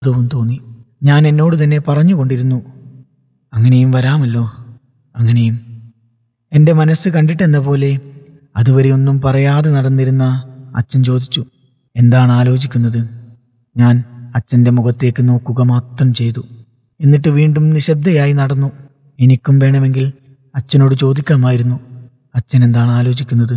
അത്ഭുതവും തോന്നി ഞാൻ എന്നോട് തന്നെ പറഞ്ഞുകൊണ്ടിരുന്നു അങ്ങനെയും വരാമല്ലോ അങ്ങനെയും എൻ്റെ മനസ്സ് കണ്ടിട്ടെന്ന പോലെ അതുവരെ ഒന്നും പറയാതെ നടന്നിരുന്ന അച്ഛൻ ചോദിച്ചു എന്താണ് ആലോചിക്കുന്നത് ഞാൻ അച്ഛൻ്റെ മുഖത്തേക്ക് നോക്കുക മാത്രം ചെയ്തു എന്നിട്ട് വീണ്ടും നിശബ്ദയായി നടന്നു എനിക്കും വേണമെങ്കിൽ അച്ഛനോട് ചോദിക്കാമായിരുന്നു അച്ഛൻ എന്താണ് ആലോചിക്കുന്നത്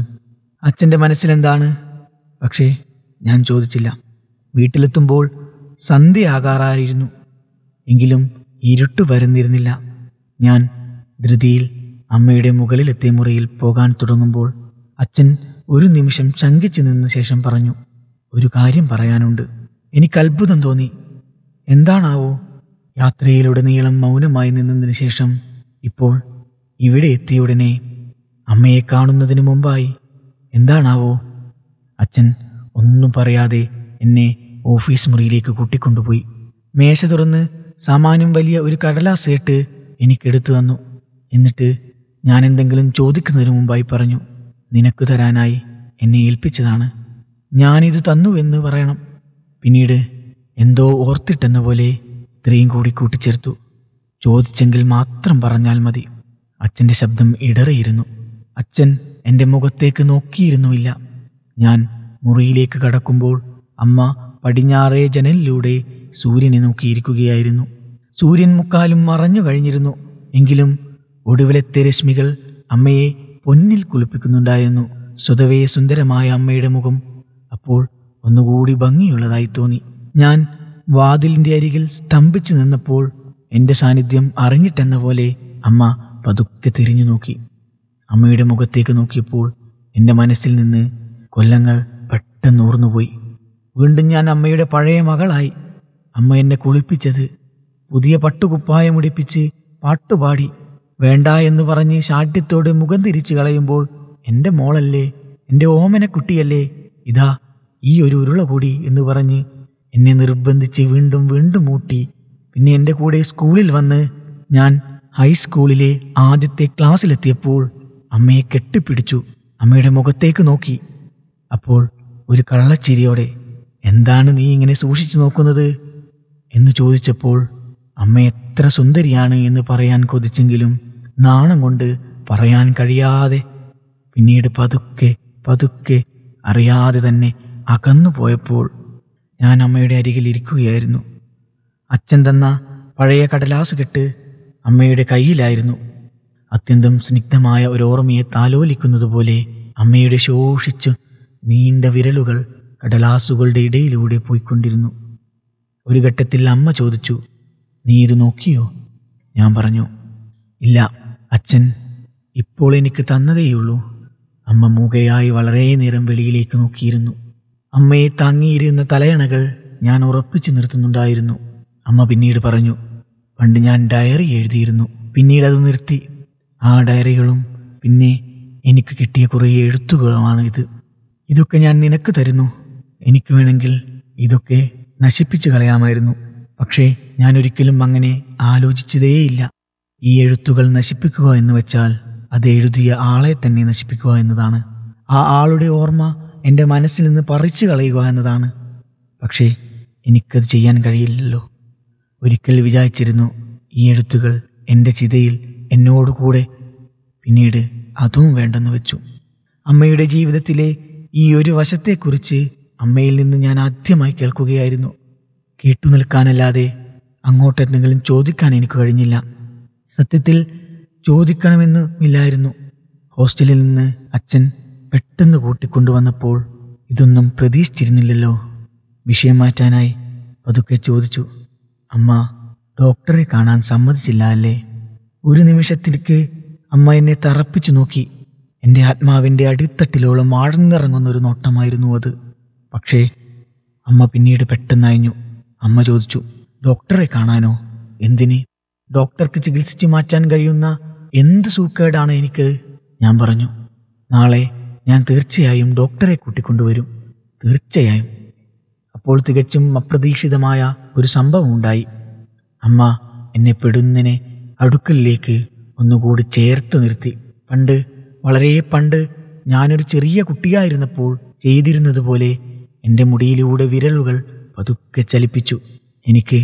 അച്ഛൻ്റെ മനസ്സിലെന്താണ് പക്ഷേ ഞാൻ ചോദിച്ചില്ല വീട്ടിലെത്തുമ്പോൾ സന്ധ്യയാകാറായിരുന്നു എങ്കിലും ഇരുട്ട് വരുന്നിരുന്നില്ല ഞാൻ ധൃതിയിൽ അമ്മയുടെ മുകളിലെത്തിയ മുറിയിൽ പോകാൻ തുടങ്ങുമ്പോൾ അച്ഛൻ ഒരു നിമിഷം ശങ്കിച്ചു നിന്ന ശേഷം പറഞ്ഞു ഒരു കാര്യം പറയാനുണ്ട് എനിക്ക് അത്ഭുതം തോന്നി എന്താണാവോ യാത്രയിലുടനീളം മൗനമായി നിന്നതിന് ശേഷം ഇപ്പോൾ ഇവിടെ എത്തിയ ഉടനെ അമ്മയെ കാണുന്നതിന് മുമ്പായി എന്താണാവോ അച്ഛൻ ഒന്നും പറയാതെ എന്നെ ഓഫീസ് മുറിയിലേക്ക് കൂട്ടിക്കൊണ്ടുപോയി മേശ തുറന്ന് സാമാന്യം വലിയ ഒരു കടലാസ് ഇട്ട് എനിക്കെടുത്തു തന്നു എന്നിട്ട് ഞാൻ എന്തെങ്കിലും ചോദിക്കുന്നതിന് മുമ്പായി പറഞ്ഞു നിനക്ക് തരാനായി എന്നെ ഏൽപ്പിച്ചതാണ് ഞാനിത് തന്നു എന്ന് പറയണം പിന്നീട് എന്തോ ഓർത്തിട്ടെന്ന പോലെ ഇത്രയും കൂടി കൂട്ടിച്ചേർത്തു ചോദിച്ചെങ്കിൽ മാത്രം പറഞ്ഞാൽ മതി അച്ഛൻ്റെ ശബ്ദം ഇടറിയിരുന്നു അച്ഛൻ എൻ്റെ മുഖത്തേക്ക് നോക്കിയിരുന്നുമില്ല ഞാൻ മുറിയിലേക്ക് കടക്കുമ്പോൾ അമ്മ പടിഞ്ഞാറേ ജനലിലൂടെ സൂര്യനെ നോക്കിയിരിക്കുകയായിരുന്നു സൂര്യൻ മുക്കാലും മറഞ്ഞു കഴിഞ്ഞിരുന്നു എങ്കിലും ഒടുവിലത്തെ രശ്മികൾ അമ്മയെ പൊന്നിൽ കുളിപ്പിക്കുന്നുണ്ടായിരുന്നു സ്വതവേ സുന്ദരമായ അമ്മയുടെ മുഖം അപ്പോൾ ഒന്നുകൂടി ഭംഗിയുള്ളതായി തോന്നി ഞാൻ വാതിലിന്റെ അരികിൽ സ്തംഭിച്ചു നിന്നപ്പോൾ എൻ്റെ സാന്നിധ്യം അറിഞ്ഞിട്ടെന്ന പോലെ അമ്മ പതുക്കെ തിരിഞ്ഞു നോക്കി അമ്മയുടെ മുഖത്തേക്ക് നോക്കിയപ്പോൾ എൻ്റെ മനസ്സിൽ നിന്ന് കൊല്ലങ്ങൾ പെട്ടെന്ന് ഊർന്നുപോയി വീണ്ടും ഞാൻ അമ്മയുടെ പഴയ മകളായി അമ്മ എന്നെ കുളിപ്പിച്ചത് പുതിയ പട്ടുകുപ്പായം ഉടിപ്പിച്ച് പാട്ടുപാടി വേണ്ട എന്ന് പറഞ്ഞ് ശാഠ്യത്തോടെ മുഖം തിരിച്ചു കളയുമ്പോൾ എൻ്റെ മോളല്ലേ എൻ്റെ ഓമനക്കുട്ടിയല്ലേ ഇതാ ഈ ഒരു ഉരുള കൂടി എന്ന് പറഞ്ഞ് എന്നെ നിർബന്ധിച്ച് വീണ്ടും വീണ്ടും മൂട്ടി പിന്നെ എൻ്റെ കൂടെ സ്കൂളിൽ വന്ന് ഞാൻ ഹൈസ്കൂളിലെ ആദ്യത്തെ ക്ലാസ്സിലെത്തിയപ്പോൾ അമ്മയെ കെട്ടിപ്പിടിച്ചു അമ്മയുടെ മുഖത്തേക്ക് നോക്കി അപ്പോൾ ഒരു കള്ളച്ചിരിയോടെ എന്താണ് നീ ഇങ്ങനെ സൂക്ഷിച്ചു നോക്കുന്നത് എന്ന് ചോദിച്ചപ്പോൾ അമ്മ എത്ര സുന്ദരിയാണ് എന്ന് പറയാൻ കൊതിച്ചെങ്കിലും നാണം കൊണ്ട് പറയാൻ കഴിയാതെ പിന്നീട് പതുക്കെ പതുക്കെ അറിയാതെ തന്നെ അകന്നു പോയപ്പോൾ ഞാൻ അമ്മയുടെ അരികിൽ ഇരിക്കുകയായിരുന്നു അച്ഛൻ തന്ന പഴയ കടലാസ് കെട്ട് അമ്മയുടെ കയ്യിലായിരുന്നു അത്യന്തം സ്നിഗ്ധമായ ഒരു ഓർമ്മയെ താലോലിക്കുന്നത് പോലെ അമ്മയുടെ ശോഷിച്ചു നീണ്ട വിരലുകൾ കടലാസുകളുടെ ഇടയിലൂടെ പോയിക്കൊണ്ടിരുന്നു ഒരു ഘട്ടത്തിൽ അമ്മ ചോദിച്ചു നീ ഇത് നോക്കിയോ ഞാൻ പറഞ്ഞു ഇല്ല അച്ഛൻ ഇപ്പോൾ എനിക്ക് തന്നതേയുള്ളൂ അമ്മ മൂകയായി വളരെ നേരം വെളിയിലേക്ക് നോക്കിയിരുന്നു അമ്മയെ താങ്ങിയിരുന്ന തലയണകൾ ഞാൻ ഉറപ്പിച്ചു നിർത്തുന്നുണ്ടായിരുന്നു അമ്മ പിന്നീട് പറഞ്ഞു പണ്ട് ഞാൻ ഡയറി എഴുതിയിരുന്നു പിന്നീട് അത് നിർത്തി ആ ഡയറികളും പിന്നെ എനിക്ക് കിട്ടിയ കുറേ എഴുത്തുകളുമാണ് ഇത് ഇതൊക്കെ ഞാൻ നിനക്ക് തരുന്നു എനിക്ക് വേണമെങ്കിൽ ഇതൊക്കെ നശിപ്പിച്ചു കളയാമായിരുന്നു പക്ഷേ ഞാൻ ഒരിക്കലും അങ്ങനെ ആലോചിച്ചതേയില്ല ഈ എഴുത്തുകൾ നശിപ്പിക്കുക എന്ന് വെച്ചാൽ അത് എഴുതിയ ആളെ തന്നെ നശിപ്പിക്കുക എന്നതാണ് ആ ആളുടെ ഓർമ്മ എൻ്റെ മനസ്സിൽ നിന്ന് പറിച്ചു കളയുക എന്നതാണ് പക്ഷേ എനിക്കത് ചെയ്യാൻ കഴിയില്ലല്ലോ ഒരിക്കൽ വിചാരിച്ചിരുന്നു ഈ എഴുത്തുകൾ എൻ്റെ ചിതയിൽ എന്നോട് കൂടെ പിന്നീട് അതും വേണ്ടെന്ന് വെച്ചു അമ്മയുടെ ജീവിതത്തിലെ ഈ ഒരു വശത്തെക്കുറിച്ച് അമ്മയിൽ നിന്ന് ഞാൻ ആദ്യമായി കേൾക്കുകയായിരുന്നു കേട്ടു നിൽക്കാനല്ലാതെ അങ്ങോട്ടെന്തെങ്കിലും ചോദിക്കാൻ എനിക്ക് കഴിഞ്ഞില്ല സത്യത്തിൽ ചോദിക്കണമെന്ന് ഇല്ലായിരുന്നു ഹോസ്റ്റലിൽ നിന്ന് അച്ഛൻ പെട്ടെന്ന് കൂട്ടിക്കൊണ്ടുവന്നപ്പോൾ ഇതൊന്നും പ്രതീക്ഷിച്ചിരുന്നില്ലല്ലോ വിഷയം മാറ്റാനായി പതുക്കെ ചോദിച്ചു അമ്മ ഡോക്ടറെ കാണാൻ സമ്മതിച്ചില്ല അല്ലേ ഒരു നിമിഷത്തിലേക്ക് അമ്മ എന്നെ തറപ്പിച്ചു നോക്കി എൻ്റെ ആത്മാവിൻ്റെ അടിത്തട്ടിലോളം ആഴ്ന്നിറങ്ങുന്ന ഒരു നോട്ടമായിരുന്നു അത് പക്ഷേ അമ്മ പിന്നീട് പെട്ടെന്നയഞ്ഞു അമ്മ ചോദിച്ചു ഡോക്ടറെ കാണാനോ എന്തിന് ഡോക്ടർക്ക് ചികിത്സിച്ചു മാറ്റാൻ കഴിയുന്ന എന്ത് സൂക്കേടാണ് എനിക്ക് ഞാൻ പറഞ്ഞു നാളെ ഞാൻ തീർച്ചയായും ഡോക്ടറെ കൂട്ടിക്കൊണ്ടുവരും തീർച്ചയായും അപ്പോൾ തികച്ചും അപ്രതീക്ഷിതമായ ഒരു സംഭവം ഉണ്ടായി അമ്മ എന്നെ പെടുന്നതിനെ അടുക്കലിലേക്ക് ഒന്നുകൂടി ചേർത്തു നിർത്തി പണ്ട് വളരെ പണ്ട് ഞാനൊരു ചെറിയ കുട്ടിയായിരുന്നപ്പോൾ ചെയ്തിരുന്നത് പോലെ എൻ്റെ മുടിയിലൂടെ വിരലുകൾ പതുക്കെ ചലിപ്പിച്ചു എനിക്ക്